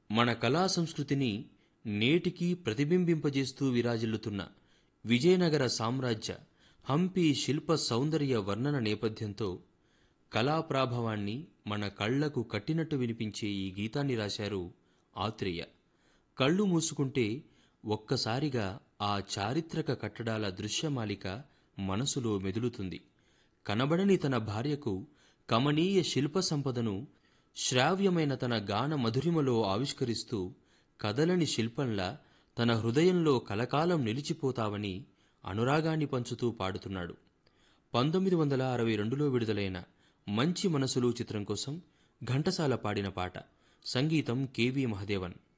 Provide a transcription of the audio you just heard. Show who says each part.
Speaker 1: మన కళా సంస్కృతిని నేటికీ ప్రతిబింబింపజేస్తూ విరాజిల్లుతున్న విజయనగర సామ్రాజ్య హంపి శిల్ప సౌందర్య వర్ణన నేపథ్యంతో కళాప్రాభవాన్ని మన కళ్లకు కట్టినట్టు వినిపించే ఈ గీతాన్ని రాశారు ఆత్రేయ కళ్ళు మూసుకుంటే ఒక్కసారిగా ఆ చారిత్రక కట్టడాల దృశ్యమాలిక మనసులో మెదులుతుంది కనబడని తన భార్యకు కమనీయ శిల్ప సంపదను శ్రావ్యమైన తన గాన మధురిమలో ఆవిష్కరిస్తూ కదలని శిల్పంలా తన హృదయంలో కలకాలం నిలిచిపోతావని అనురాగాన్ని పంచుతూ పాడుతున్నాడు పంతొమ్మిది వందల అరవై రెండులో విడుదలైన మంచి మనసులు చిత్రం కోసం ఘంటసాల పాడిన పాట సంగీతం కెవి మహదేవన్